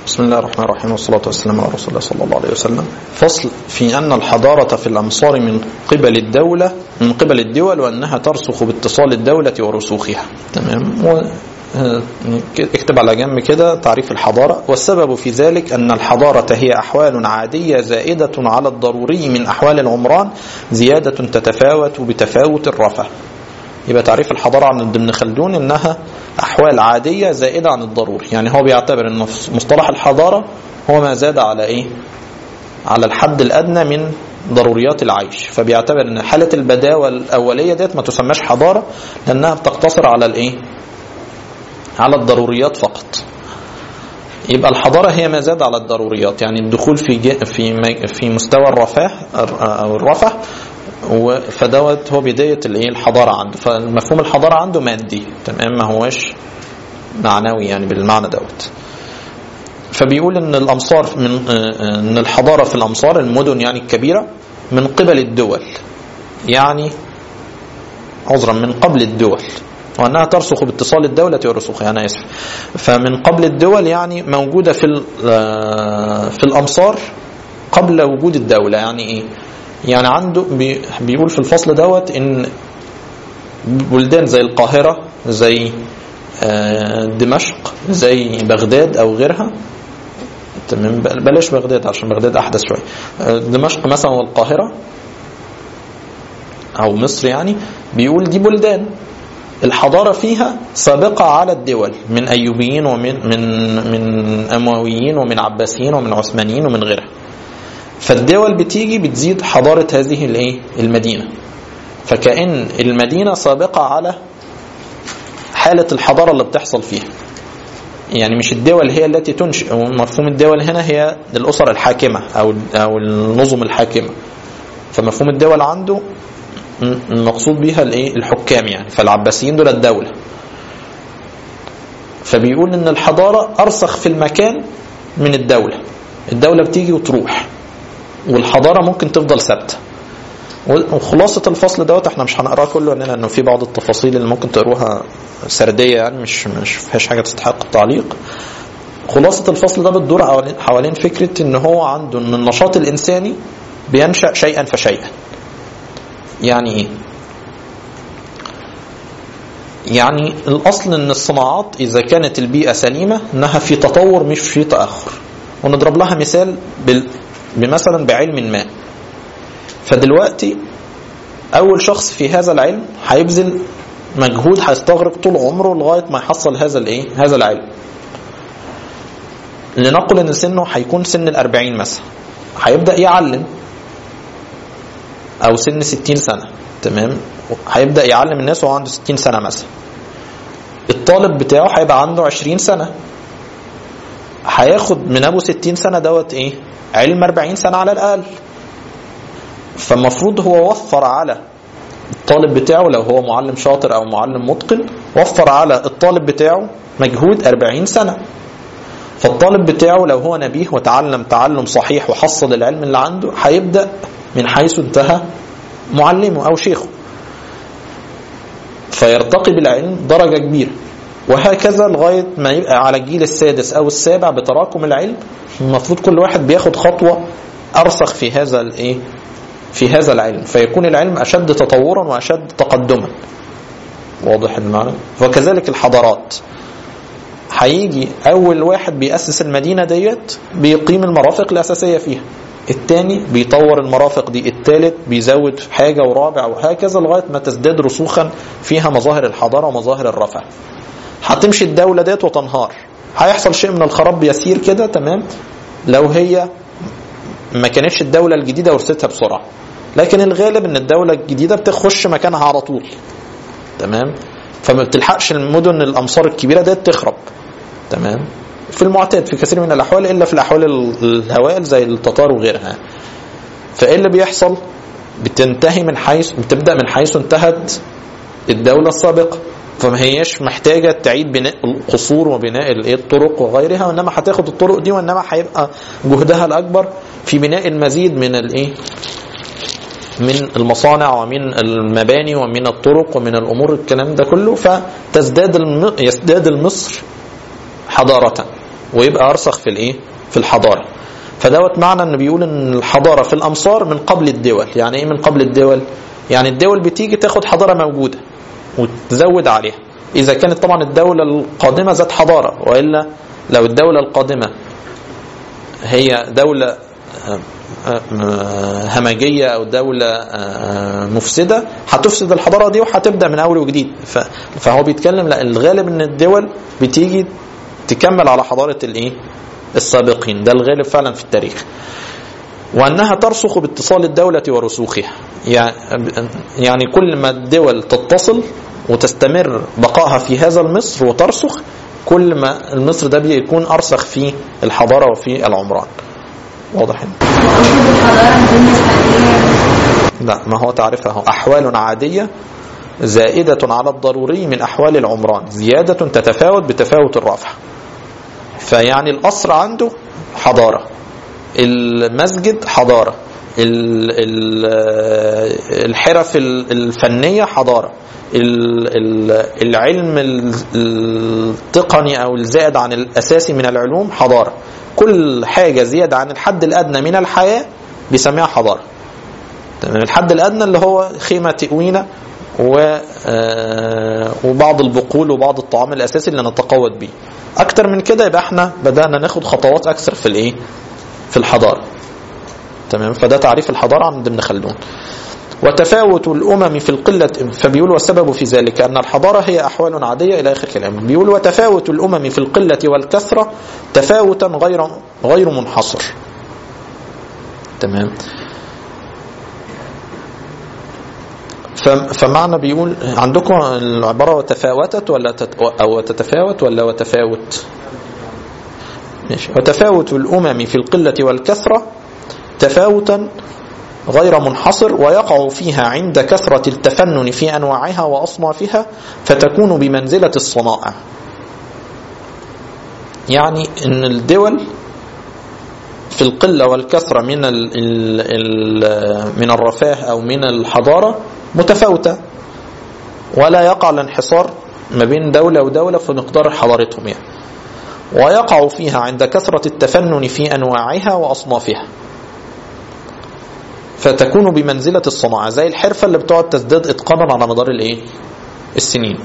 بسم الله الرحمن الرحيم والصلاة والسلام على رسول الله صلى الله عليه وسلم فصل في أن الحضارة في الأمصار من قبل الدولة من قبل الدول وأنها ترسخ باتصال الدولة ورسوخها تمام و اكتب على جنب كده تعريف الحضارة والسبب في ذلك أن الحضارة هي أحوال عادية زائدة على الضروري من أحوال العمران زيادة تتفاوت بتفاوت الرفاه يبقى تعريف الحضارة عند ابن خلدون انها احوال عادية زائدة عن الضروري يعني هو بيعتبر ان مصطلح الحضارة هو ما زاد على ايه على الحد الادنى من ضروريات العيش فبيعتبر ان حالة البداوة الاولية ديت ما تسماش حضارة لانها بتقتصر على الايه على الضروريات فقط يبقى الحضارة هي ما زاد على الضروريات يعني الدخول في في في مستوى الرفاه او الرفاه فدوت هو بدايه الايه الحضاره عنده فمفهوم الحضاره عنده مادي تمام ما هوش معنوي يعني بالمعنى دوت فبيقول ان الامصار من ان الحضاره في الامصار المدن يعني الكبيره من قبل الدول يعني عذرا من قبل الدول وانها ترسخ باتصال الدوله ورسوخها انا اسف فمن قبل الدول يعني موجوده في في الامصار قبل وجود الدوله يعني ايه يعني عنده بي بيقول في الفصل دوت ان بلدان زي القاهرة زي دمشق زي بغداد او غيرها تمام بلاش بغداد عشان بغداد احدث شويه دمشق مثلا والقاهرة او مصر يعني بيقول دي بلدان الحضارة فيها سابقة على الدول من أيوبيين ومن من من أمويين ومن عباسيين ومن عثمانيين ومن غيرها فالدول بتيجي بتزيد حضارة هذه الايه المدينة فكأن المدينة سابقة على حالة الحضارة اللي بتحصل فيها يعني مش الدول هي التي تنشئ مفهوم الدول هنا هي الأسر الحاكمة أو أو النظم الحاكمة فمفهوم الدول عنده المقصود بها الايه الحكام يعني فالعباسيين دول الدولة فبيقول ان الحضارة ارسخ في المكان من الدولة الدولة بتيجي وتروح والحضاره ممكن تفضل ثابته وخلاصه الفصل دوت احنا مش هنقراه كله لانه في بعض التفاصيل اللي ممكن تقروها سرديه يعني مش مش فيهاش حاجه تستحق التعليق خلاصه الفصل ده بتدور حوالين حوالين فكره ان هو عنده ان النشاط الانساني بينشا شيئا فشيئا يعني ايه يعني الاصل ان الصناعات اذا كانت البيئه سليمه انها في تطور مش في تاخر ونضرب لها مثال بال بمثلا بعلم ما فدلوقتي اول شخص في هذا العلم هيبذل مجهود هيستغرق طول عمره لغايه ما يحصل هذا الايه هذا العلم لنقل ان سنه هيكون سن الأربعين مثلا هيبدا يعلم او سن ستين سنه تمام هيبدا يعلم الناس وهو عنده ستين سنه مثلا الطالب بتاعه هيبقى عنده عشرين سنه هياخد من ابو ستين سنه دوت ايه علم 40 سنة على الأقل فالمفروض هو وفر على الطالب بتاعه لو هو معلم شاطر أو معلم متقن وفر على الطالب بتاعه مجهود 40 سنة فالطالب بتاعه لو هو نبيه وتعلم تعلم صحيح وحصل العلم اللي عنده هيبدأ من حيث انتهى معلمه أو شيخه فيرتقي بالعلم درجة كبيرة وهكذا لغاية ما يبقى على الجيل السادس أو السابع بتراكم العلم المفروض كل واحد بياخد خطوة أرسخ في هذا الإيه؟ في هذا العلم فيكون العلم أشد تطورا وأشد تقدما واضح المعنى وكذلك الحضارات هيجي أول واحد بيأسس المدينة ديت بيقيم المرافق الأساسية فيها الثاني بيطور المرافق دي الثالث بيزود حاجة ورابع وهكذا لغاية ما تزداد رسوخا فيها مظاهر الحضارة ومظاهر الرفع هتمشي الدولة ديت وتنهار هيحصل شيء من الخراب يسير كده تمام لو هي ما كانتش الدولة الجديدة ورثتها بسرعة لكن الغالب ان الدولة الجديدة بتخش مكانها على طول تمام فما بتلحقش المدن الامصار الكبيرة ديت تخرب تمام في المعتاد في كثير من الاحوال الا في الاحوال الهوائل زي التتار وغيرها فايه اللي بيحصل بتنتهي من حيث بتبدا من حيث انتهت الدوله السابقه فما هياش محتاجه تعيد بناء القصور وبناء الايه الطرق وغيرها وانما هتاخد الطرق دي وانما هيبقى جهدها الاكبر في بناء المزيد من الايه من المصانع ومن المباني ومن الطرق ومن الامور الكلام ده كله فتزداد الم... يزداد المصر حضارة ويبقى ارسخ في الايه في الحضاره فدوت معنى ان بيقول ان الحضاره في الامصار من قبل الدول يعني ايه من قبل الدول يعني الدول بتيجي تاخد حضاره موجوده وتزود عليها اذا كانت طبعا الدوله القادمه ذات حضاره والا لو الدوله القادمه هي دوله همجيه او دوله مفسده هتفسد الحضاره دي وهتبدا من اول وجديد فهو بيتكلم لا الغالب ان الدول بتيجي تكمل على حضاره الايه السابقين ده الغالب فعلا في التاريخ وانها ترسخ باتصال الدوله ورسوخها يعني كل ما الدول تتصل وتستمر بقائها في هذا المصر وترسخ كل ما المصر ده بيكون ارسخ في الحضاره وفي العمران واضح لا ما هو تعرفه أحوال عادية زائدة على الضروري من أحوال العمران زيادة تتفاوت بتفاوت الرفع فيعني القصر عنده حضارة المسجد حضارة الحرف الفنية حضارة العلم التقني أو الزائد عن الأساسي من العلوم حضارة كل حاجة زيادة عن الحد الأدنى من الحياة بيسميها حضارة تمام الحد الأدنى اللي هو خيمة تقوينا و وبعض البقول وبعض الطعام الأساسي اللي نتقوت به أكتر من كده يبقى احنا بدأنا ناخد خطوات أكثر في الإيه؟ في الحضارة تمام فده تعريف الحضارة عند ابن خلدون وتفاوت الأمم في القلة فبيقول والسبب في ذلك أن الحضارة هي أحوال عادية إلى آخر كلام بيقول وتفاوت الأمم في القلة والكثرة تفاوتا غير غير منحصر تمام فمعنى بيقول عندكم العبارة وتفاوتت ولا تت أو تتفاوت ولا وتفاوت ماشي وتفاوت الأمم في القلة والكثرة تفاوتا غير منحصر ويقع فيها عند كثرة التفنن في أنواعها وأصنافها فتكون بمنزلة الصنائع يعني أن الدول في القلة والكثرة من ال ال من الرفاه أو من الحضارة متفاوتة ولا يقع الانحصار ما بين دولة ودولة في مقدار حضارتهم يعني ويقع فيها عند كثرة التفنن في أنواعها وأصنافها فتكون بمنزلة الصناعة زي الحرفة اللي بتقعد تزداد إتقانا على مدار الإيه؟ السنين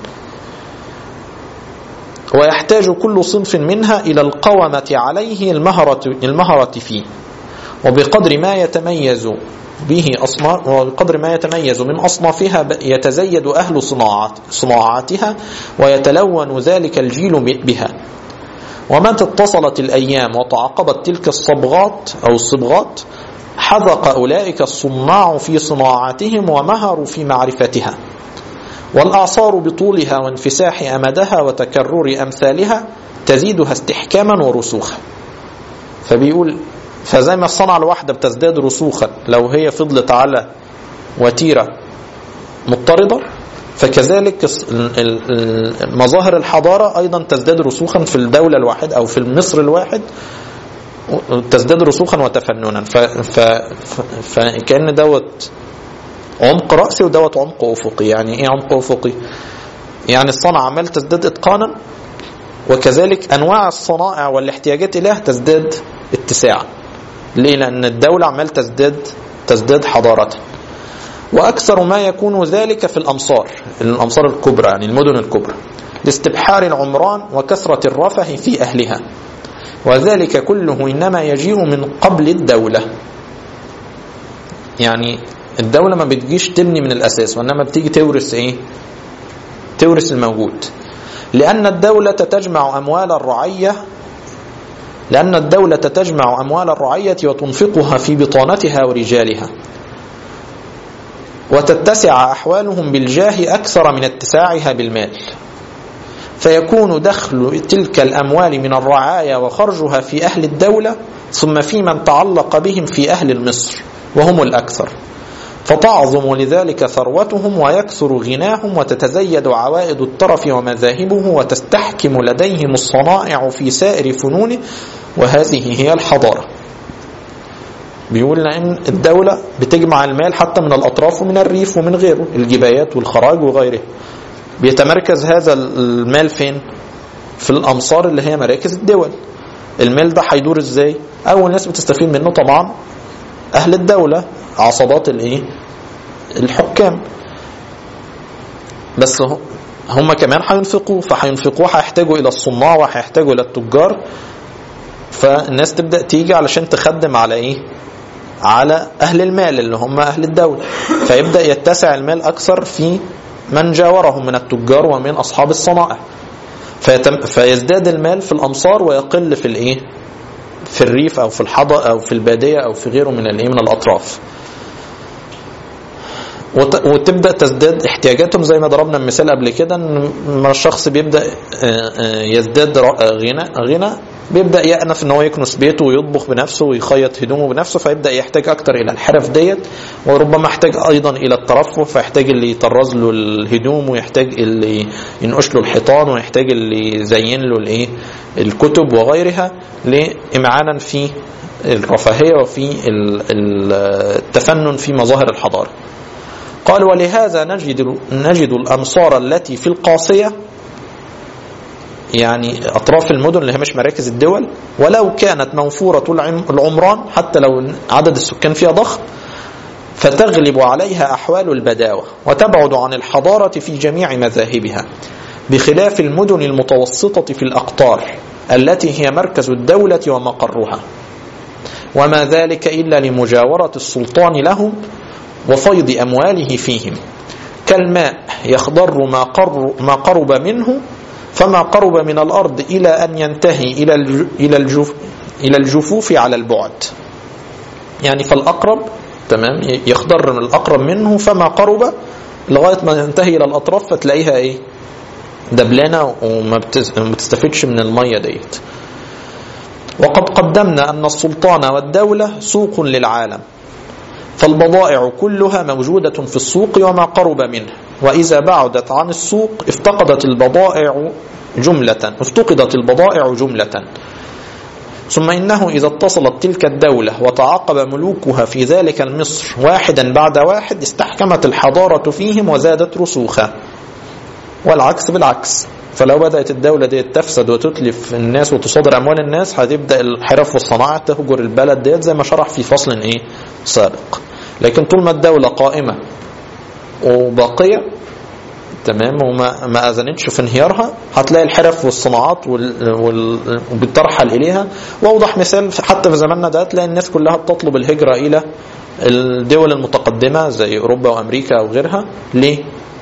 ويحتاج كل صنف منها إلى القومة عليه المهرة, المهرة فيه وبقدر ما يتميز به أصناف وبقدر ما يتميز من أصنافها يتزيد أهل صناعات صناعاتها ويتلون ذلك الجيل بها ومتى اتصلت الأيام وتعاقبت تلك الصبغات أو الصبغات حذق أولئك الصناع في صناعتهم ومهروا في معرفتها والأعصار بطولها وانفساح أمدها وتكرر أمثالها تزيدها استحكاما ورسوخا فبيقول فزي ما الصنعة الواحدة بتزداد رسوخا لو هي فضلت على وتيرة مضطردة فكذلك مظاهر الحضارة أيضا تزداد رسوخا في الدولة الواحد أو في المصر الواحد تزداد رسوخا وتفننا ف... ف... فكأن دوت عمق رأسي ودوت عمق أفقي يعني إيه عمق أفقي يعني الصنعة عمال تزداد إتقانا وكذلك أنواع الصنائع والاحتياجات إليها تزداد اتساعا ليه لأن الدولة عمال تزداد تزداد حضارة وأكثر ما يكون ذلك في الأمصار الأمصار الكبرى يعني المدن الكبرى لاستبحار العمران وكثرة الرفه في أهلها وذلك كله إنما يجيء من قبل الدولة يعني الدولة ما بتجيش تبني من الأساس وإنما بتيجي تورث إيه تورث الموجود لأن الدولة تجمع أموال الرعية لأن الدولة تجمع أموال الرعية وتنفقها في بطانتها ورجالها وتتسع أحوالهم بالجاه أكثر من اتساعها بالمال فيكون دخل تلك الأموال من الرعايا وخرجها في أهل الدولة ثم في من تعلق بهم في أهل مصر وهم الأكثر فتعظم لذلك ثروتهم ويكثر غناهم وتتزيد عوائد الطرف ومذاهبه وتستحكم لديهم الصنائع في سائر فنونه وهذه هي الحضارة بيقول ان الدولة بتجمع المال حتى من الأطراف ومن الريف ومن غيره الجبايات والخراج وغيره بيتمركز هذا المال فين في الأمصار اللي هي مراكز الدول المال ده هيدور ازاي اول ناس بتستفيد منه طبعا اهل الدوله عصبات الايه الحكام بس هم كمان هينفقوا فهينفقوا هيحتاجوا الى الصناع وهيحتاجوا الى التجار فالناس تبدا تيجي علشان تخدم على ايه على اهل المال اللي هم اهل الدوله فيبدا يتسع المال اكثر في من جاورهم من التجار ومن اصحاب الصنائع فيتم فيزداد المال في الامصار ويقل في الايه في الريف او في الحضر او في الباديه او في غيره من الايه من الاطراف وتبدا تزداد احتياجاتهم زي ما ضربنا المثال قبل كده ان ما الشخص بيبدا يزداد غنى غنى بيبدا يأنف ان هو يكنس بيته ويطبخ بنفسه ويخيط هدومه بنفسه فيبدا يحتاج اكتر الى الحرف ديت وربما يحتاج ايضا الى الترفه فيحتاج اللي يطرز له الهدوم ويحتاج اللي ينقش له الحيطان ويحتاج اللي يزين له الايه الكتب وغيرها لامعانا في الرفاهيه وفي التفنن في مظاهر الحضاره. قال ولهذا نجد نجد الامصار التي في القاصيه يعني اطراف المدن اللي هي مش مراكز الدول ولو كانت موفوره العمران حتى لو عدد السكان فيها ضخم فتغلب عليها احوال البداوه وتبعد عن الحضاره في جميع مذاهبها بخلاف المدن المتوسطه في الاقطار التي هي مركز الدوله ومقرها وما ذلك الا لمجاوره السلطان لهم وفيض امواله فيهم كالماء يخضر ما, قر ما قرب منه فما قرب من الأرض إلى أن ينتهي إلى إلى الجف إلى الجفوف على البعد يعني فالأقرب تمام يخضر من الأقرب منه فما قرب لغاية ما ينتهي إلى الأطراف فتلاقيها إيه دبلانة وما بتستفدش من المية ديت وقد قدمنا أن السلطان والدولة سوق للعالم فالبضائع كلها موجودة في السوق وما قرب منه وإذا بعدت عن السوق افتقدت البضائع جملة افتقدت البضائع جملة ثم إنه إذا اتصلت تلك الدولة وتعاقب ملوكها في ذلك المصر واحدا بعد واحد استحكمت الحضارة فيهم وزادت رسوخا والعكس بالعكس فلو بدأت الدولة دي تفسد وتتلف الناس وتصادر أموال الناس هتبدأ الحرف والصناعة تهجر البلد ديت زي ما شرح في فصل إيه سابق لكن طول ما الدولة قائمة وباقية تمام وما ما اذنتش في انهيارها هتلاقي الحرف والصناعات وال... وال... بترحل اليها واوضح مثال حتى في زماننا ده تلاقي الناس كلها بتطلب الهجره الى الدول المتقدمه زي اوروبا وامريكا او غيرها ليه؟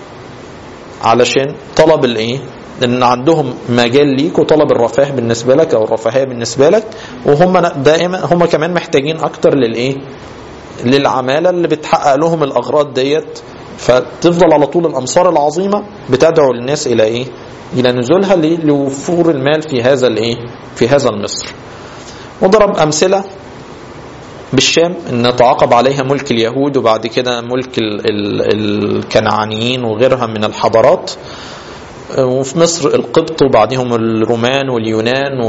علشان طلب الايه؟ ان عندهم مجال ليك وطلب الرفاه بالنسبه لك او الرفاهيه بالنسبه لك وهم دائما هم كمان محتاجين اكتر للايه؟ للعماله اللي بتحقق لهم الاغراض ديت فتفضل على طول الامصار العظيمه بتدعو الناس الى ايه؟ الى نزولها لوفور المال في هذا الايه؟ في هذا المصر. وضرب امثله بالشام ان تعاقب عليها ملك اليهود وبعد كده ملك ال ال الكنعانيين وغيرها من الحضارات وفي مصر القبط وبعدهم الرومان واليونان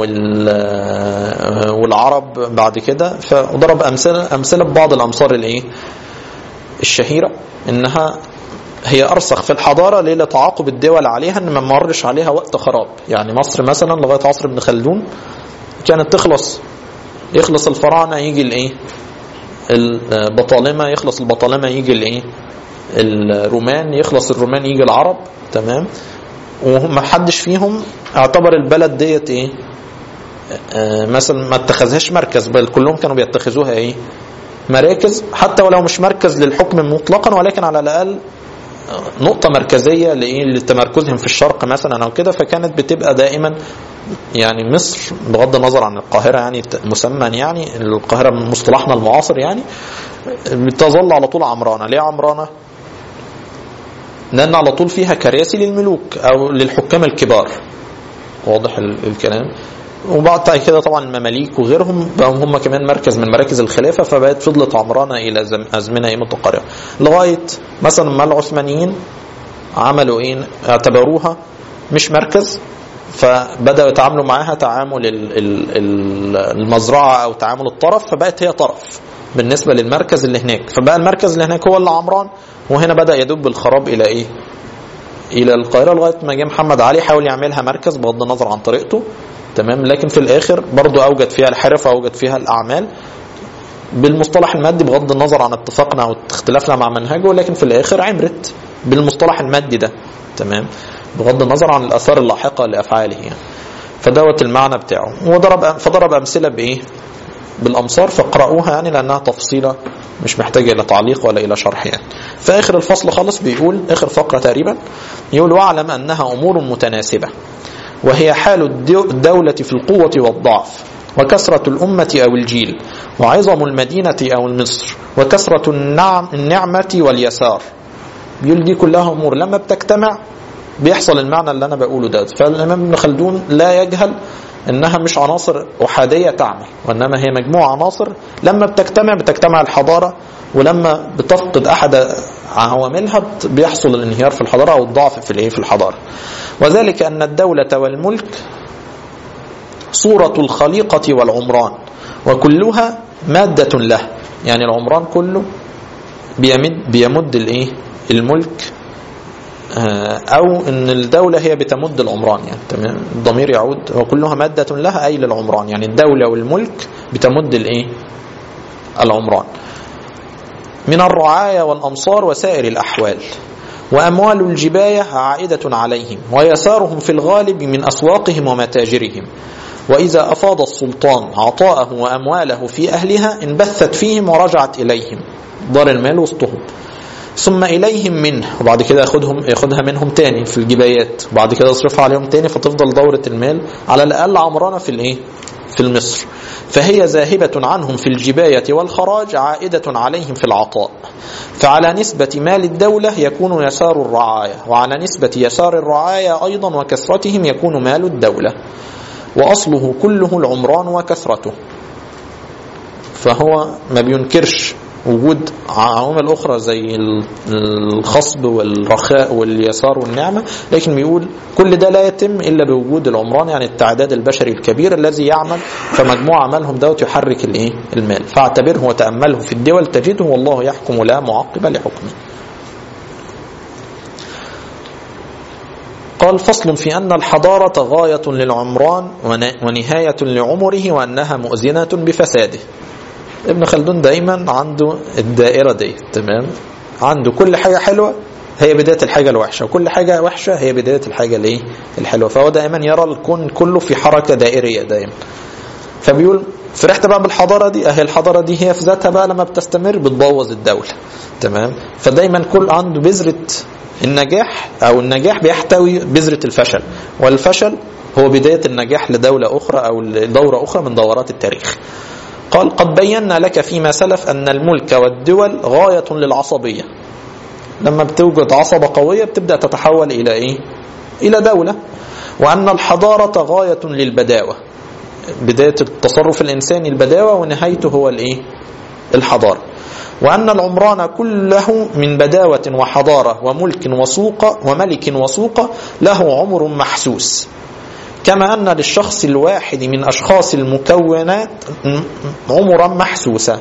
والعرب بعد كده فضرب امثله امثله ببعض الامصار الايه؟ الشهيره انها هي ارسخ في الحضاره ليه لتعاقب الدول عليها ان ما مرش عليها وقت خراب يعني مصر مثلا لغايه عصر ابن خلدون كانت تخلص يخلص الفراعنه يجي الايه البطالمه يخلص البطالمه يجي الايه الرومان يخلص الرومان يجي العرب تمام وما حدش فيهم اعتبر البلد ديت ايه آه مثلا ما اتخذهاش مركز بل كلهم كانوا بيتخذوها ايه مراكز حتى ولو مش مركز للحكم مطلقا ولكن على الاقل نقطة مركزية لتمركزهم في الشرق مثلا أو كده فكانت بتبقى دائما يعني مصر بغض النظر عن القاهرة يعني مسمى يعني القاهرة من مصطلحنا المعاصر يعني بتظل على طول عمرانة ليه عمرانة؟ لأن على طول فيها كراسي للملوك أو للحكام الكبار واضح الكلام وبعد كده طبعا المماليك وغيرهم بقوا هم كمان مركز من مراكز الخلافه فبقت فضلت عمرانه الى ازمنه متقاربه لغايه مثلا ما العثمانيين عملوا ايه اعتبروها مش مركز فبداوا يتعاملوا معاها تعامل المزرعه او تعامل الطرف فبقت هي طرف بالنسبه للمركز اللي هناك فبقى المركز اللي هناك هو اللي عمران وهنا بدا يدب الخراب الى ايه الى القاهره لغايه ما جه محمد علي حاول يعملها مركز بغض النظر عن طريقته تمام لكن في الاخر برضو اوجد فيها الحرفه اوجد فيها الاعمال بالمصطلح المادي بغض النظر عن اتفاقنا او اختلافنا مع منهجه لكن في الاخر عمرت بالمصطلح المادي ده تمام بغض النظر عن الاثار اللاحقه لافعاله يعني فدوت المعنى بتاعه وضرب فضرب امثله بايه بالامصار فاقرأوها يعني لانها تفصيله مش محتاجه الى تعليق ولا الى شرح يعني في اخر الفصل خالص بيقول اخر فقره تقريبا يقول واعلم انها امور متناسبه وهي حال الدوله في القوه والضعف وكثرة الأمة أو الجيل وعظم المدينة أو المصر وكثرة النعم النعمة واليسار بيقول دي كلها أمور لما بتجتمع بيحصل المعنى اللي أنا بقوله ده فالإمام ابن خلدون لا يجهل انها مش عناصر احاديه تعمل وانما هي مجموعه عناصر لما بتجتمع بتجتمع الحضاره ولما بتفقد احد عواملها بيحصل الانهيار في الحضاره او الضعف في الايه في الحضاره وذلك ان الدوله والملك صوره الخليقه والعمران وكلها ماده له يعني العمران كله بيمد بيمد الايه الملك او ان الدوله هي بتمد العمران يعني تمام الضمير يعود وكلها ماده لها اي للعمران يعني الدوله والملك بتمد الايه العمران من الرعايا والامصار وسائر الاحوال واموال الجبايه عائده عليهم ويسارهم في الغالب من اسواقهم ومتاجرهم واذا افاض السلطان عطاءه وامواله في اهلها انبثت فيهم ورجعت اليهم دار المال وسطهم ثم إليهم منه وبعد كده ياخدهم ياخدها منهم تاني في الجبايات وبعد كده يصرفها عليهم تاني فتفضل دورة المال على الأقل عمرانة في الإيه؟ في المصر فهي ذاهبة عنهم في الجباية والخراج عائدة عليهم في العطاء فعلى نسبة مال الدولة يكون يسار الرعاية وعلى نسبة يسار الرعاية أيضا وكثرتهم يكون مال الدولة وأصله كله العمران وكثرته فهو ما بينكرش وجود عوامل أخرى زي الخصب والرخاء واليسار والنعمة لكن بيقول كل ده لا يتم إلا بوجود العمران يعني التعداد البشري الكبير الذي يعمل فمجموع عملهم دوت يحرك الايه المال فاعتبره وتأمله في الدول تجده والله يحكم لا معقب لحكمه قال فصل في أن الحضارة غاية للعمران ونهاية لعمره وأنها مؤذنة بفساده ابن خلدون دايما عنده الدائره دي تمام عنده كل حاجه حلوه هي بدايه الحاجه الوحشه وكل حاجه وحشه هي بدايه الحاجه الايه الحلوه فهو دائما يرى الكون كله في حركه دائريه دايما فبيقول فرحت بقى بالحضاره دي اهي الحضاره دي هي في ذاتها بقى لما بتستمر بتبوظ الدوله تمام فدايما كل عنده بذره النجاح او النجاح بيحتوي بذره الفشل والفشل هو بدايه النجاح لدوله اخرى او لدوره اخرى من دورات التاريخ قال قد بينا لك فيما سلف أن الملك والدول غاية للعصبية لما بتوجد عصبة قوية بتبدأ تتحول إلى إيه؟ إلى دولة وأن الحضارة غاية للبداوة بداية التصرف الإنساني البداوة ونهايته هو الإيه؟ الحضارة وأن العمران كله من بداوة وحضارة وملك وسوق وملك وسوق له عمر محسوس كما أن للشخص الواحد من أشخاص المكونات عمرا محسوسا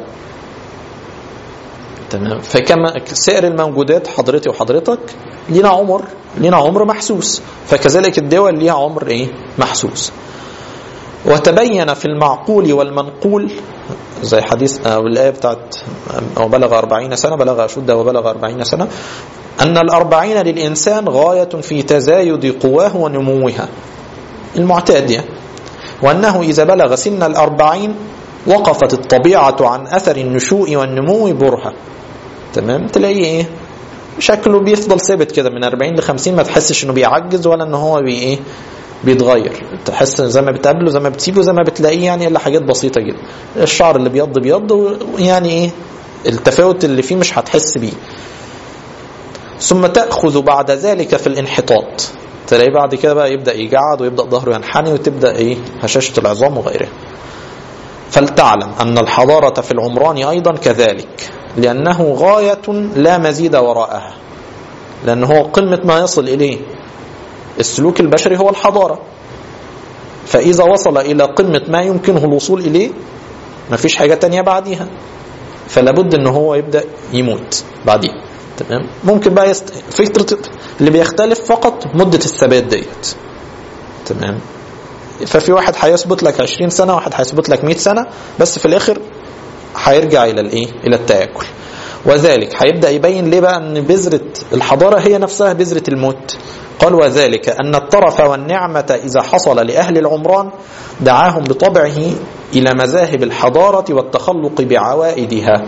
تمام فكما سائر الموجودات حضرتي وحضرتك لنا عمر لنا عمر محسوس فكذلك الدول ليها عمر ايه محسوس وتبين في المعقول والمنقول زي حديث أو الآية بتاعت أو بلغ أربعين سنة بلغ أشده وبلغ أربعين سنة أن الأربعين للإنسان غاية في تزايد قواه ونموها المعتاد يعني وأنه إذا بلغ سن الأربعين وقفت الطبيعة عن أثر النشوء والنمو برهة تمام تلاقيه إيه شكله بيفضل ثابت كده من 40 ل 50 ما تحسش انه بيعجز ولا ان هو بي ايه بيتغير تحس زي ما بتقابله زي ما بتسيبه زي ما بتلاقيه يعني الا حاجات بسيطه جدا الشعر اللي بيض بيض يعني ايه التفاوت اللي فيه مش هتحس بيه ثم تاخذ بعد ذلك في الانحطاط تلاقيه بعد كده بقى يبدا يجعد ويبدا ظهره ينحني وتبدا ايه هشاشه العظام وغيرها فلتعلم ان الحضاره في العمران ايضا كذلك لانه غايه لا مزيد وراءها لان هو قمه ما يصل اليه السلوك البشري هو الحضاره فاذا وصل الى قمه ما يمكنه الوصول اليه ما فيش حاجه تانية بعديها فلا بد ان هو يبدا يموت بعدين تمام ممكن بقى يست... فكره اللي بيختلف فقط مده الثبات ديت تمام ففي واحد هيثبت لك 20 سنة واحد هيثبت لك 100 سنة بس في الآخر هيرجع إلى الإيه؟ إلى التآكل وذلك هيبدأ يبين ليه بقى أن بذرة الحضارة هي نفسها بذرة الموت قال وذلك أن الطرف والنعمة إذا حصل لأهل العمران دعاهم بطبعه إلى مذاهب الحضارة والتخلق بعوائدها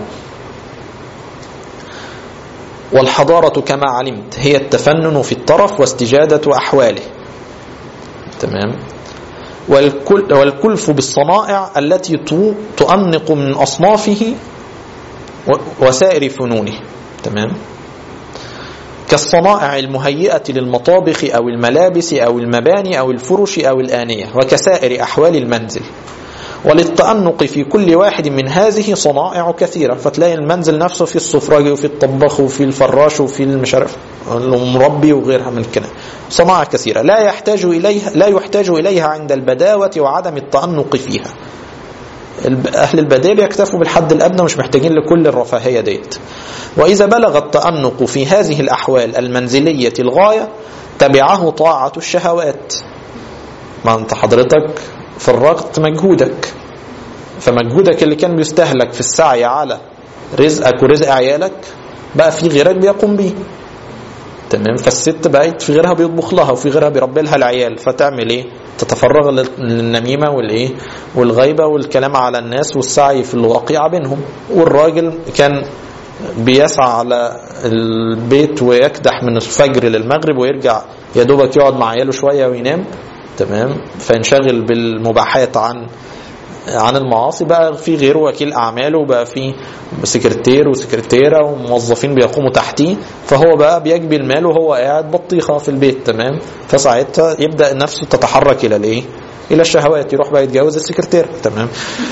والحضارة كما علمت هي التفنن في الطرف واستجادة أحواله تمام والكل والكلف بالصنائع التي تؤنق من أصنافه وسائر فنونه تمام كالصنائع المهيئة للمطابخ أو الملابس أو المباني أو الفرش أو الآنية وكسائر أحوال المنزل وللتأنق في كل واحد من هذه صنائع كثيرة فتلاقي المنزل نفسه في السفراج وفي الطباخ وفي الفراش وفي المشارف المربي وغيرها من كده صنائع كثيرة لا يحتاج إليها لا يحتاج إليها عند البداوة وعدم التأنق فيها أهل البداية بيكتفوا بالحد الأدنى مش محتاجين لكل الرفاهية ديت وإذا بلغ التأنق في هذه الأحوال المنزلية الغاية تبعه طاعة الشهوات ما أنت حضرتك فرغت مجهودك فمجهودك اللي كان بيستهلك في السعي على رزقك ورزق عيالك بقى في غيرك بيقوم بيه تمام فالست بقت في غيرها بيطبخ لها وفي غيرها بيربي لها العيال فتعمل ايه تتفرغ للنميمه والايه والغيبه والكلام على الناس والسعي في الواقعه بينهم والراجل كان بيسعى على البيت ويكدح من الفجر للمغرب ويرجع يا دوبك يقعد مع عياله شويه وينام تمام فينشغل بالمباحات عن عن المعاصي بقى في غيره وكيل اعمال وبقى في سكرتير وسكرتيره وموظفين بيقوموا تحتيه فهو بقى بيجبي المال وهو قاعد بطيخه في البيت تمام فساعتها يبدا نفسه تتحرك الى الايه؟ الى الشهوات يروح بقى يتجوز السكرتير تمام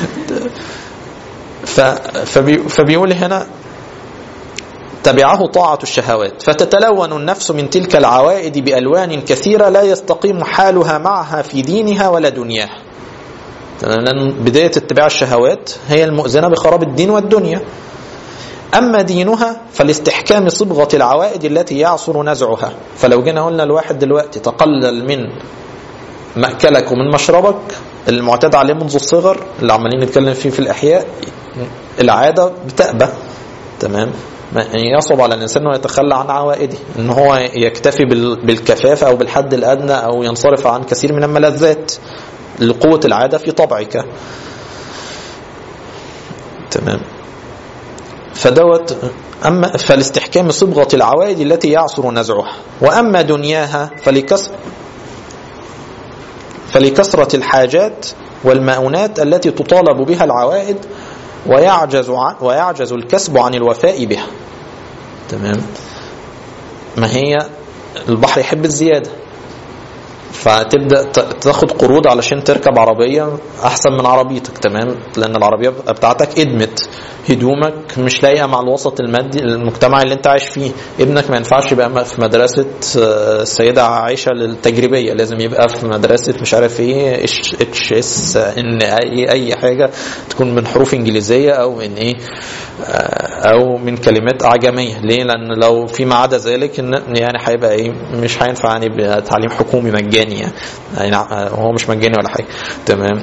فبي فبيقول هنا تبعه طاعة الشهوات فتتلون النفس من تلك العوائد بألوان كثيرة لا يستقيم حالها معها في دينها ولا دنياها لأن بداية اتباع الشهوات هي المؤذنة بخراب الدين والدنيا أما دينها فلاستحكام صبغة العوائد التي يعصر نزعها فلو جينا قلنا الواحد دلوقتي تقلل من مأكلك ومن مشربك المعتاد عليه منذ الصغر اللي عمالين نتكلم فيه في الأحياء العادة بتأبى تمام يصعب على الإنسان أنه يتخلى عن عوائده أن هو يكتفي بالكفافة أو بالحد الأدنى أو ينصرف عن كثير من الملذات لقوة العادة في طبعك تمام فدوت أما فلاستحكام صبغة العوائد التي يعصر نزعها وأما دنياها فلكسر فلكثرة الحاجات والمؤونات التي تطالب بها العوائد ويعجز عن ويعجز الكسب عن الوفاء بها تمام ما هي البحر يحب الزياده فتبدا تاخد قروض علشان تركب عربيه احسن من عربيتك تمام لان العربيه بتاعتك ادمت هدومك مش لايقه مع الوسط المادي المجتمع اللي انت عايش فيه ابنك ما ينفعش يبقى في مدرسه السيده عائشه التجريبيه لازم يبقى في مدرسه مش عارف ايه اتش اس ان اي اي حاجه تكون من حروف انجليزيه او من ايه او من كلمات اعجميه ليه لان لو فيما عدا ذلك يعني هيبقى ايه مش هينفع يعني بتعليم حكومي مجاني يعني هو مش مجاني ولا حاجه تمام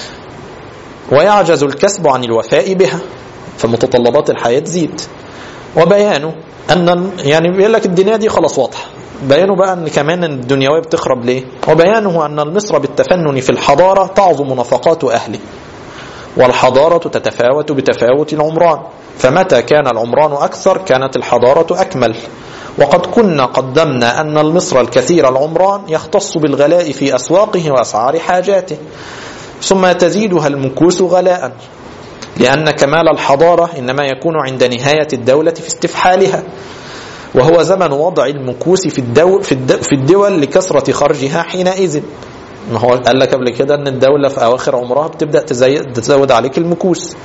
ويعجز الكسب عن الوفاء بها فمتطلبات الحياه تزيد وبيانه ان يعني بيقول لك الدنيا دي خلاص واضحه بيانه بقى ان كمان الدنيويه بتخرب ليه وبيانه ان المصر بالتفنن في الحضاره تعظم نفقات اهله والحضاره تتفاوت بتفاوت العمران فمتى كان العمران اكثر كانت الحضاره اكمل وقد كنا قدمنا أن المصر الكثير العمران يختص بالغلاء في أسواقه وأسعار حاجاته ثم تزيدها المكوس غلاء لأن كمال الحضارة إنما يكون عند نهاية الدولة في استفحالها وهو زمن وضع المكوس في الدول, في الدول, في الدول لكثرة خرجها حينئذ ما هو قال لك قبل كده ان الدوله في اواخر عمرها بتبدا تزود عليك المكوس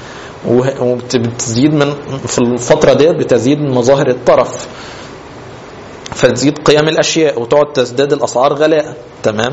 وبتزيد من في الفتره ديت بتزيد من مظاهر الطرف فتزيد قيم الاشياء وتقعد تزداد الاسعار غلاء تمام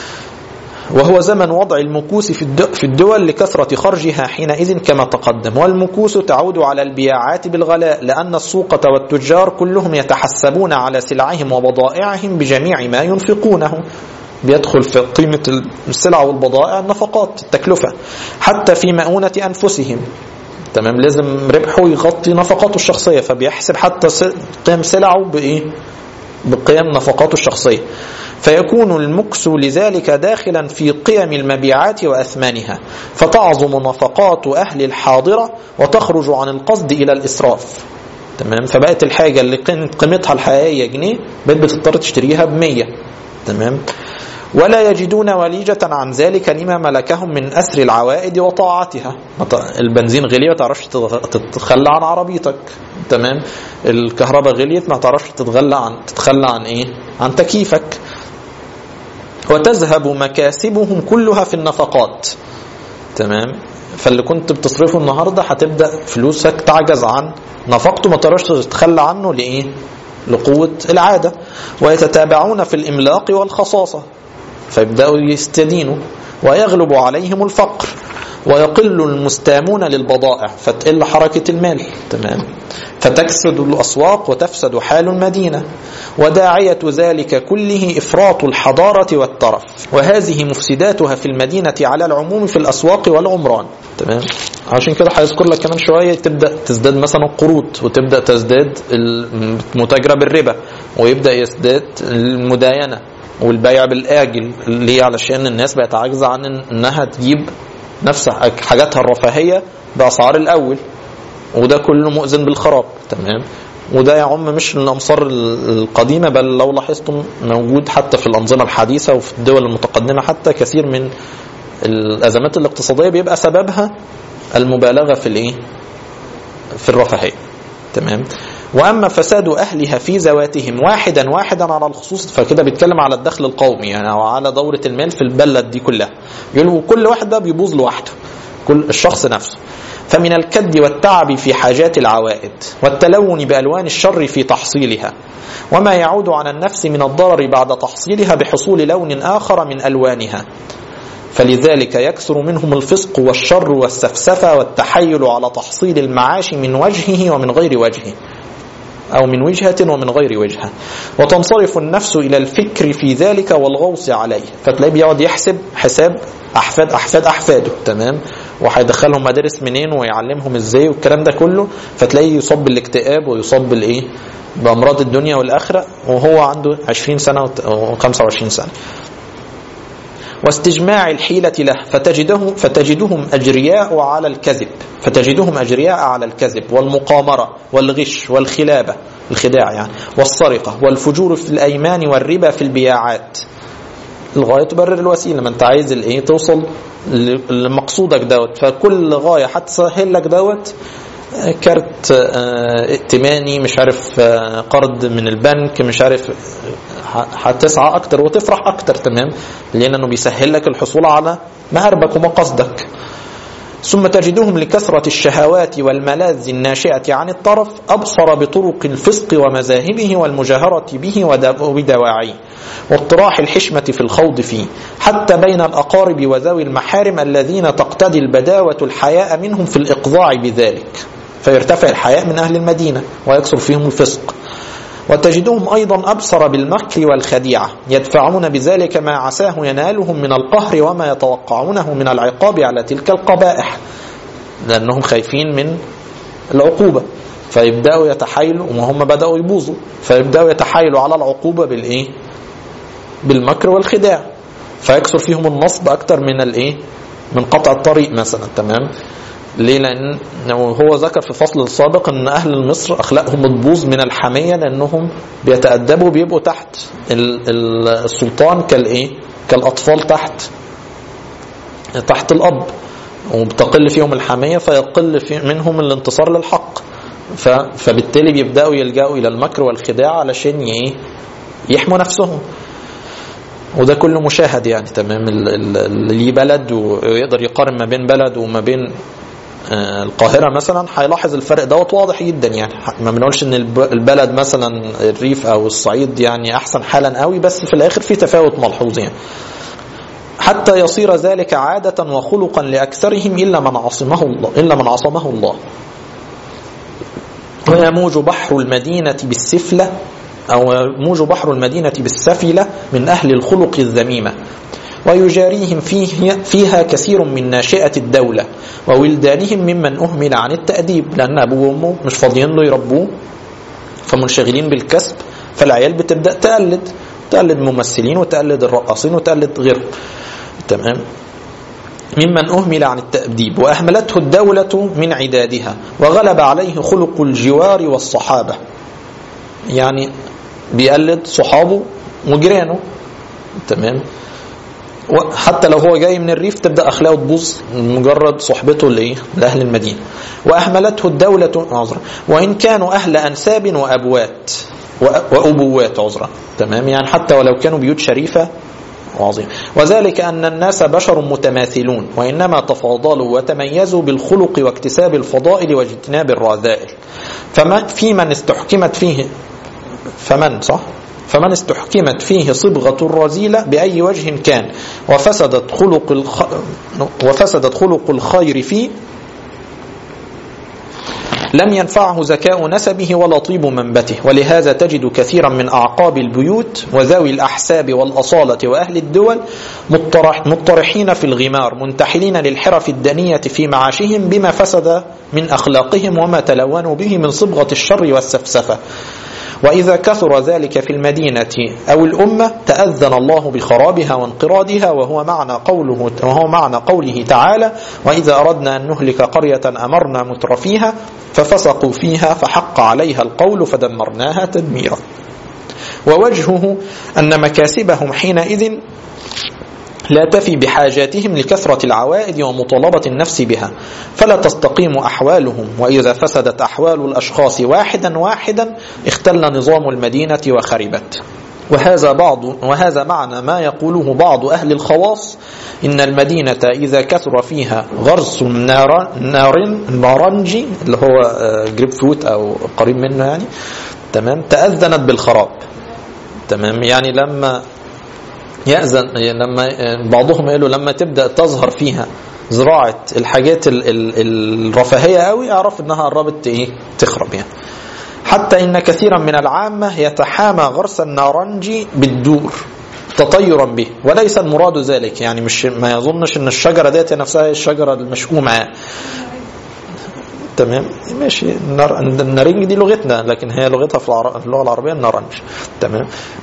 وهو زمن وضع المكوس في الدول لكثرة خرجها حينئذ كما تقدم والمكوس تعود على البياعات بالغلاء لأن السوقة والتجار كلهم يتحسبون على سلعهم وبضائعهم بجميع ما ينفقونه بيدخل في قيمة السلع والبضائع النفقات التكلفة حتى في مؤونة أنفسهم تمام لازم ربحه يغطي نفقاته الشخصية فبيحسب حتى س- قيم سلعه بإيه بقيم نفقاته الشخصية فيكون المكس لذلك داخلا في قيم المبيعات وأثمانها فتعظم نفقات أهل الحاضرة وتخرج عن القصد إلى الإسراف تمام فبقت الحاجة اللي كانت قيمتها الحقيقية جنيه بقت بتضطر تشتريها بمية تمام ولا يجدون وليجة عن ذلك لما ملكهم من أسر العوائد وطاعتها البنزين غلي ما تعرفش تتخلى عن عربيتك تمام الكهرباء غليت ما تعرفش تتغلى عن تتخلى عن ايه عن تكييفك وتذهب مكاسبهم كلها في النفقات تمام فاللي كنت بتصرفه النهارده هتبدا فلوسك تعجز عن نفقته ما تقدرش تتخلى عنه لايه لقوه العاده ويتتابعون في الاملاق والخصاصه فيبداوا يستدينوا ويغلب عليهم الفقر ويقل المستامون للبضائع فتقل حركة المال تمام فتكسد الأسواق وتفسد حال المدينة وداعية ذلك كله إفراط الحضارة والترف وهذه مفسداتها في المدينة على العموم في الأسواق والعمران تمام عشان كده هيذكر لك كمان شوية تبدأ تزداد مثلا القروض وتبدأ تزداد المتاجرة بالربا ويبدأ يزداد المداينة والبيع بالآجل اللي علشان الناس بقت عاجزة عن انها تجيب نفس حاجاتها الرفاهية بأسعار الأول وده كله مؤذن بالخراب تمام وده يعم مش الأمصار القديمة بل لو لاحظتم موجود حتى في الأنظمة الحديثة وفي الدول المتقدمة حتى كثير من الأزمات الاقتصادية بيبقى سببها المبالغة في الإيه؟ في الرفاهية تمام واما فساد اهلها في ذواتهم واحدا واحدا على الخصوص فكده بيتكلم على الدخل القومي يعني او على دوره المال في البلد دي كلها يقول كل واحد بقى بيبوظ لوحده كل الشخص نفسه فمن الكد والتعب في حاجات العوائد والتلون بالوان الشر في تحصيلها وما يعود على النفس من الضرر بعد تحصيلها بحصول لون اخر من الوانها فلذلك يكثر منهم الفسق والشر والسفسفه والتحيل على تحصيل المعاش من وجهه ومن غير وجهه أو من وجهة ومن غير وجهة وتنصرف النفس إلى الفكر في ذلك والغوص عليه فتلاقيه بيقعد يحسب حساب أحفاد أحفاد أحفاده تمام وهيدخلهم مدارس منين ويعلمهم ازاي والكلام ده كله فتلاقيه يصاب بالاكتئاب ويصاب بالايه بأمراض الدنيا والآخرة وهو عنده 20 سنة و 25 سنة واستجماع الحيلة له فتجده فتجدهم أجرياء على الكذب فتجدهم أجرياء على الكذب والمقامرة والغش والخلابة الخداع يعني والسرقة والفجور في الأيمان والربا في البياعات الغاية تبرر الوسيلة ما انت عايز الايه توصل لمقصودك دوت فكل غاية هتسهل لك دوت كارت ائتماني مش عارف قرض من البنك مش عارف هتسعى اكتر وتفرح اكتر تمام لانه بيسهل لك الحصول على مهربك ومقصدك ثم تجدهم لكثرة الشهوات والملاذ الناشئة عن الطرف أبصر بطرق الفسق ومذاهبه والمجاهرة به وبدواعيه واطراح الحشمة في الخوض فيه حتى بين الأقارب وذوي المحارم الذين تقتضي البداوة الحياء منهم في الإقضاع بذلك فيرتفع الحياء من أهل المدينة ويكثر فيهم الفسق وتجدهم أيضا أبصر بالمكر والخديعة يدفعون بذلك ما عساه ينالهم من القهر وما يتوقعونه من العقاب على تلك القبائح لأنهم خايفين من العقوبة فيبدأوا يتحايلوا وهم بدأوا يبوظوا فيبدأوا يتحايلوا على العقوبة بالإيه بالمكر والخداع فيكثر فيهم النصب أكثر من الإيه من قطع الطريق مثلا تمام ليه لان هو ذكر في فصل السابق ان اهل مصر اخلاقهم بتبوظ من الحميه لانهم بيتادبوا بيبقوا تحت السلطان كالايه كالاطفال تحت تحت الاب وبتقل فيهم الحميه فيقل في منهم الانتصار للحق فبالتالي بيبداوا يلجاوا الى المكر والخداع علشان يحموا نفسهم وده كله مشاهد يعني تمام اللي بلد ويقدر يقارن ما بين بلد وما بين القاهرة مثلا هيلاحظ الفرق دوت واضح جدا يعني ما بنقولش ان البلد مثلا الريف او الصعيد يعني احسن حالا قوي بس في الاخر في تفاوت ملحوظ يعني حتى يصير ذلك عادة وخلقا لأكثرهم إلا من عصمه الله إلا من عصمه الله ويموج بحر المدينة بالسفلة أو يموج بحر المدينة بالسفلة من أهل الخلق الذميمة ويجاريهم فيه فيها كثير من ناشئة الدولة وولدانهم ممن أهمل عن التأديب لأن أبوه وأمه مش فاضيين له يربوه فمنشغلين بالكسب فالعيال بتبدأ تقلد تقلد ممثلين وتقلد الرقاصين وتقلد غيرهم تمام ممن أهمل عن التأديب وأهملته الدولة من عدادها وغلب عليه خلق الجوار والصحابة يعني بيقلد صحابه وجيرانه تمام حتى لو هو جاي من الريف تبدا اخلاقه تبوظ مجرد صحبته لايه لاهل المدينه واهملته الدوله عذرا وان كانوا اهل انساب وابوات وابوات عذرا تمام يعني حتى ولو كانوا بيوت شريفه عظيم وذلك أن الناس بشر متماثلون وإنما تفاضلوا وتميزوا بالخلق واكتساب الفضائل واجتناب الرذائل فما في من استحكمت فيه فمن صح فمن استحكمت فيه صبغة الرذيلة بأي وجه كان وفسدت خلق الخ... وفسدت خلق الخير فيه لم ينفعه زكاء نسبه ولا طيب منبته ولهذا تجد كثيرا من أعقاب البيوت وذوي الأحساب والأصالة وأهل الدول مطرح مطرحين في الغمار منتحلين للحرف الدنية في معاشهم بما فسد من أخلاقهم وما تلونوا به من صبغة الشر والسفسفة وإذا كثر ذلك في المدينة أو الأمة تأذن الله بخرابها وانقراضها وهو معنى قوله وهو معنى قوله تعالى وإذا أردنا أن نهلك قرية أمرنا مترفيها ففسقوا فيها فحق عليها القول فدمرناها تدميرا ووجهه أن مكاسبهم حينئذ لا تفي بحاجاتهم لكثرة العوائد ومطالبة النفس بها فلا تستقيم أحوالهم وإذا فسدت أحوال الأشخاص واحدا واحدا اختل نظام المدينة وخربت وهذا بعض وهذا معنى ما يقوله بعض أهل الخواص إن المدينة إذا كثر فيها غرس النار نار نارنجي اللي هو جريب فروت أو قريب منه يعني تمام تأذنت بالخراب تمام يعني لما يأذن لما بعضهم قالوا لما تبدأ تظهر فيها زراعة الحاجات ال ال الرفاهية قوي اعرف انها قربت ايه تخرب يعني حتى ان كثيرا من العامة يتحامى غرس النارنجي بالدور تطيرا به وليس المراد ذلك يعني مش ما يظنش ان الشجرة ديت نفسها هي الشجرة المشؤومة تمام ماشي النار النارنج دي لغتنا لكن هي لغتها في اللغة العربية النارنج تمام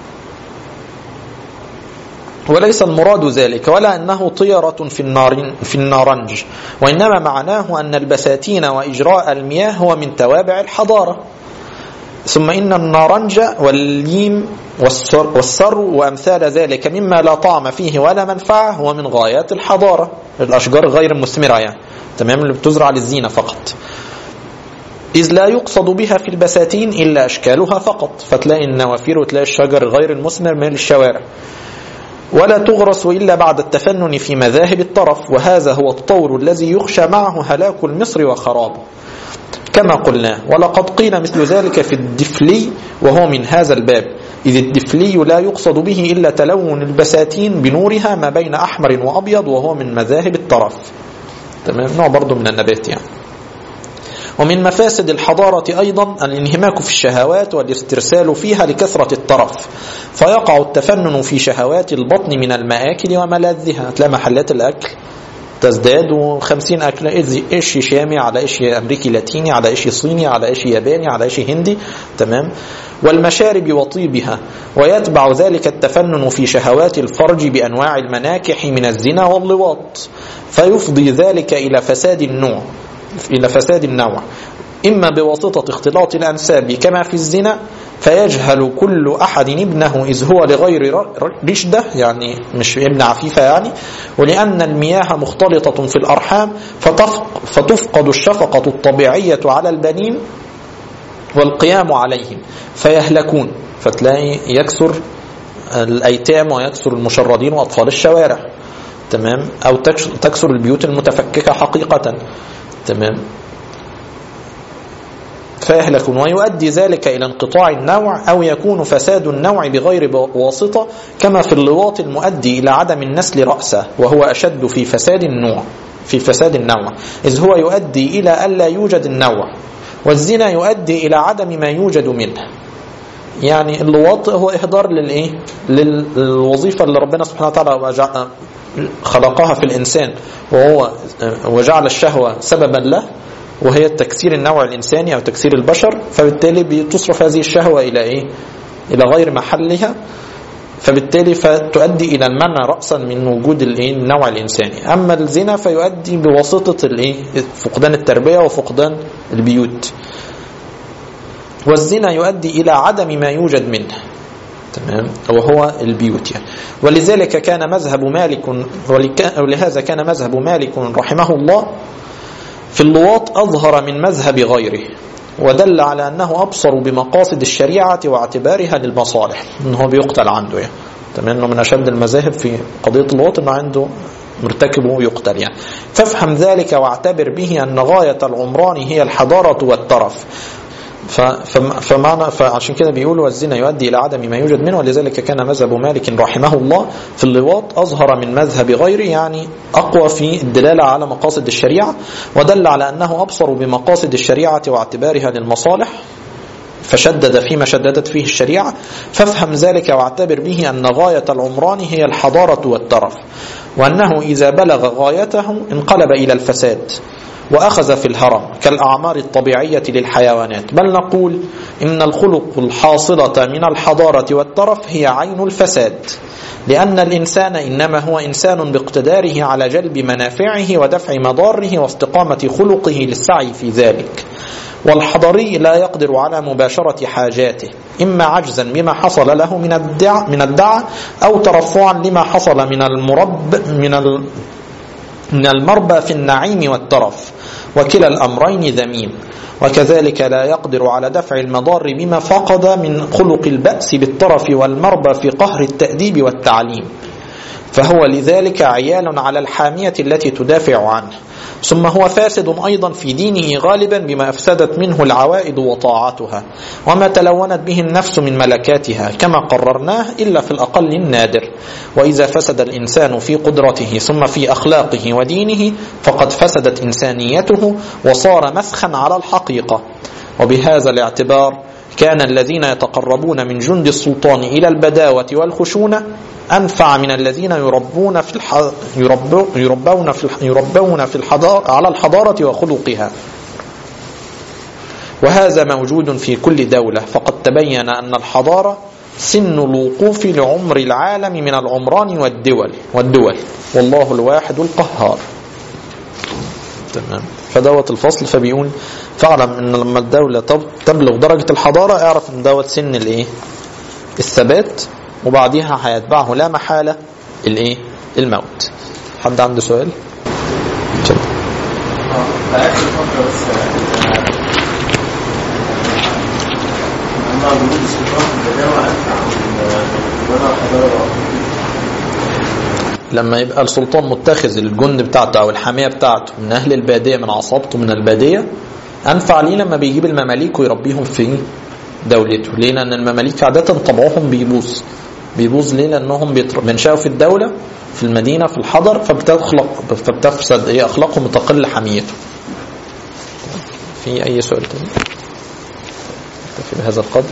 وليس المراد ذلك ولا أنه طيرة في, النار في النارنج وإنما معناه أن البساتين وإجراء المياه هو من توابع الحضارة ثم إن النارنج والليم والسر, والسر وأمثال ذلك مما لا طعم فيه ولا منفعة هو من غايات الحضارة الأشجار غير المثمرة يعني تمام اللي بتزرع للزينة فقط إذ لا يقصد بها في البساتين إلا أشكالها فقط فتلاقي النوافير وتلاقي الشجر غير المثمر من الشوارع ولا تغرس إلا بعد التفنن في مذاهب الطرف وهذا هو الطور الذي يخشى معه هلاك المصر وخرابه كما قلنا ولقد قيل مثل ذلك في الدفلي وهو من هذا الباب إذ الدفلي لا يقصد به إلا تلون البساتين بنورها ما بين أحمر وأبيض وهو من مذاهب الطرف تمام نوع برضو من النبات يعني ومن مفاسد الحضارة أيضا الانهماك في الشهوات والاسترسال فيها لكثرة الطرف فيقع التفنن في شهوات البطن من المآكل وملاذها تلاقي محلات الأكل تزداد وخمسين أكل إيش شامي على إيش أمريكي لاتيني على إيش صيني على إيش ياباني على إيش هندي تمام والمشارب وطيبها ويتبع ذلك التفنن في شهوات الفرج بأنواع المناكح من الزنا واللواط فيفضي ذلك إلى فساد النوع إلى فساد النوع إما بواسطة اختلاط الأنساب كما في الزنا فيجهل كل أحد ابنه إذ هو لغير رشدة يعني مش ابن عفيفة يعني ولأن المياه مختلطة في الأرحام فتفقد الشفقة الطبيعية على البنين والقيام عليهم فيهلكون فتلاقي يكسر الأيتام ويكسر المشردين وأطفال الشوارع تمام أو تكسر البيوت المتفككة حقيقة تمام فيهلكون ويؤدي ذلك إلى انقطاع النوع أو يكون فساد النوع بغير واسطة كما في اللواط المؤدي إلى عدم النسل رأسه وهو أشد في فساد النوع في فساد النوع إذ هو يؤدي إلى ألا يوجد النوع والزنا يؤدي إلى عدم ما يوجد منه يعني اللواط هو إهدار للإيه للوظيفة اللي ربنا سبحانه وتعالى خلقها في الإنسان وهو وجعل الشهوة سببا له وهي تكسير النوع الإنساني أو تكسير البشر فبالتالي بتصرف هذه الشهوة إلى إيه إلى غير محلها فبالتالي فتؤدي الى المنع راسا من وجود الايه النوع الانساني اما الزنا فيؤدي بواسطه الايه فقدان التربيه وفقدان البيوت والزنا يؤدي الى عدم ما يوجد منه تمام وهو البيوت يعني ولذلك كان مذهب مالك ولهذا كان مذهب مالك رحمه الله في اللواط أظهر من مذهب غيره ودل على أنه أبصر بمقاصد الشريعة واعتبارها للمصالح أنه بيقتل عنده يعني تمام أنه من أشد المذاهب في قضية اللواط أنه عنده مرتكبه يقتل يعني فافهم ذلك واعتبر به أن غاية العمران هي الحضارة والترف فمعنى فعشان كده بيقولوا والزنا يؤدي الى عدم ما يوجد منه ولذلك كان مذهب مالك رحمه الله في اللواط اظهر من مذهب غيره يعني اقوى في الدلاله على مقاصد الشريعه ودل على انه ابصر بمقاصد الشريعه واعتبارها للمصالح فشدد فيما شددت فيه الشريعه فافهم ذلك واعتبر به ان غايه العمران هي الحضاره والترف وانه اذا بلغ غايته انقلب الى الفساد وأخذ في الهرم كالأعمار الطبيعية للحيوانات بل نقول إن الخلق الحاصلة من الحضارة والترف هي عين الفساد لأن الإنسان إنما هو إنسان باقتداره على جلب منافعه ودفع مضاره واستقامة خلقه للسعي في ذلك والحضري لا يقدر على مباشرة حاجاته إما عجزا بما حصل له من الدع من الدعة أو ترفعا لما حصل من المرب من من المربى في النعيم والترف وكلا الأمرين ذميم وكذلك لا يقدر على دفع المضار بما فقد من خلق البأس بالطرف والمربى في قهر التأديب والتعليم فهو لذلك عيال على الحامية التي تدافع عنه ثم هو فاسد أيضا في دينه غالبا بما أفسدت منه العوائد وطاعتها وما تلونت به النفس من ملكاتها كما قررناه إلا في الأقل النادر وإذا فسد الإنسان في قدرته ثم في أخلاقه ودينه فقد فسدت إنسانيته وصار مسخا على الحقيقة وبهذا الاعتبار كان الذين يتقربون من جند السلطان إلى البداوة والخشونة أنفع من الذين يربون في الح... يربو... يربون في الح... يربون في الحضارة على الحضارة وخلقها وهذا موجود في كل دولة فقد تبين أن الحضارة سن الوقوف لعمر العالم من العمران والدول والدول والله الواحد القهار تمام فدوت الفصل فبيقول فاعلم ان لما الدولة تبلغ درجة الحضارة اعرف ان دوت سن الايه الثبات وبعديها هيتبعه لا محالة الايه الموت حد عنده سؤال اتفضل لما يبقى السلطان متخذ الجند بتاعته او الحاميه بتاعته من اهل الباديه من عصابته من الباديه انفع ليه لما بيجيب المماليك ويربيهم في دولته ليه لان المماليك عاده طبعهم بيبوظ بيبوظ ليه لانهم بينشأوا في الدوله في المدينه في الحضر فبتخلق فبتفسد ايه اخلاقهم وتقل حميته في اي سؤال تاني بهذا القدر